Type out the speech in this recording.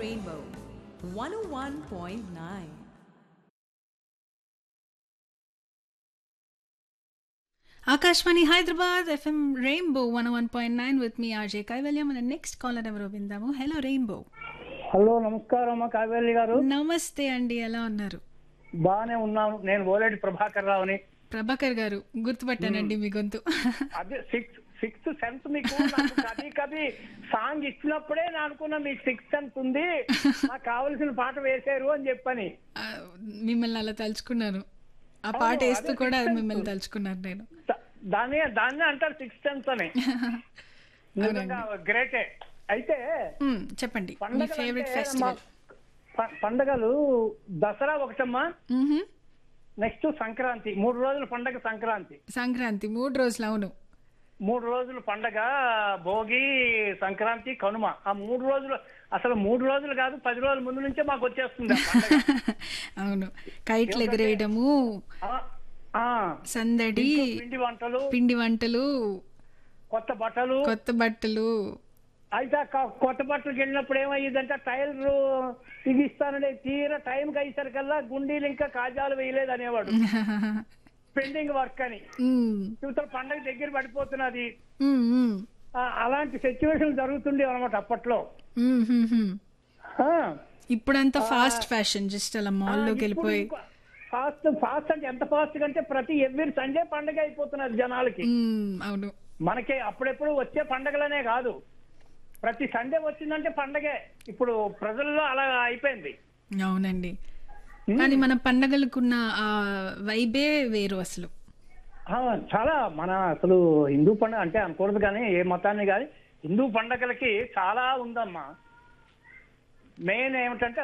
Rainbow 101.9. Akashvani Hyderabad FM rainbow one one point nine with me RJ Kaivalya మన next caller ఎవరో విందాము hello rainbow hello నమస్కారం అమ్మ కావేరి గారు నమస్తే అండి ఎలా ఉన్నారు బాగానే ఉన్నాను నేను ఓలేటి ప్రభాకర్ రావుని ప్రభాకర్ గారు గుర్తుపట్టానండి మీ గొంతు అదే సిక్స్త్ సిక్స్త్ సెన్స్ మీకు నాకు కది కది సాంగ్ ఇచ్చినప్పుడే నేను అనుకున్నా మీకు సిక్స్త్ సెన్స్ ఉంది నాకు కావలసిన పాట వేశారు అని చెప్పని ఆ, మిమ్మల్ని అలా తలుచుకున్నాను ఆ పాట అవును, వేస్తూ అదే కూడా sixth మిమ్మల్ని sense. తలుచుకున్నాను నేను ద- దాన్ని దాన్ని అంటారు సిక్స్త్ సెన్స్ అని నిజంగా గ్రేటే అయితే మ్మ్, చెప్పండి మీ పండగలు ఫేవరెట్ అంటే ఫెస్టివల్ మా- ప- పండగలు దసరా ఒకటమ్మా నెక్స్ట్ సంక్రాంతి మూడు రోజుల పండగ సంక్రాంతి సంక్రాంతి మూడు రోజులు అవును మూడు రోజులు పండగ భోగి సంక్రాంతి కనుమ ఆ మూడు రోజులు అసలు మూడు రోజులు కాదు పది రోజుల ముందు నుంచే మాకు వచ్చేస్తుంది ఆ పండగ. అవును కైట్లు ఎగరేయడము ఆ, ఆ, సందడి పిండి వంటలు పిండి వంటలు కొత్త బట్టలు కొత్త బట్టలు అయితే ఆ కొ- కొత్త బట్టలకు వెళ్ళినప్పుడు ఏమయ్యిందంటే టైలర్ ఇది ఇస్తానండి తీరా టైంకి అయ్యేసరికల్లా గుండీలు ఇంకా కాజాలు వేయలేదు అనేవాడు పెండింగ్ వర్క్ అని మ్మ్. యువతల పండగ దగ్గర పడిపోతున్నది మ్మ్, మ్మ్. ఆ, అలాంటి సిచ్యువేషన్ జరుగుతుండే అనమాట అప్పట్లో మ్మ్, మ్మ్, మ్మ్. ఆ. ఇప్పుడంతా ఫాస్ట్ ఫ్యాషన్ జస్ట్ అలా మాల్లోకి వెళ్ళిపోయి ఫాస్ట్ ఫాస్ట్ అంటే ఎంత ఫాస్ట్ అంటే ప్రతి ఎవ్రీ సండే పండగ అయిపోతున్నది జనాలకి మ్మ్, అవును మనకి అప్పుడెప్పుడు వచ్చే పండగలనే కాదు ప్రతి సండే వచ్చిందంటే పండగే ఇప్పుడు ప్రజల్లో అలా అయిపోయింది అవునండి కానీ మన పండగలకున్న ఆ వైబే వేరు అసలు ఆ, చాలా మన అసలు హిందూ పండుగ అంటే అనకూడదు కానీ ఏ మతాన్ని కానీ హిందూ పండగలకి చాలా ఉందమ్మా మెయిన్ ఏమిటంటే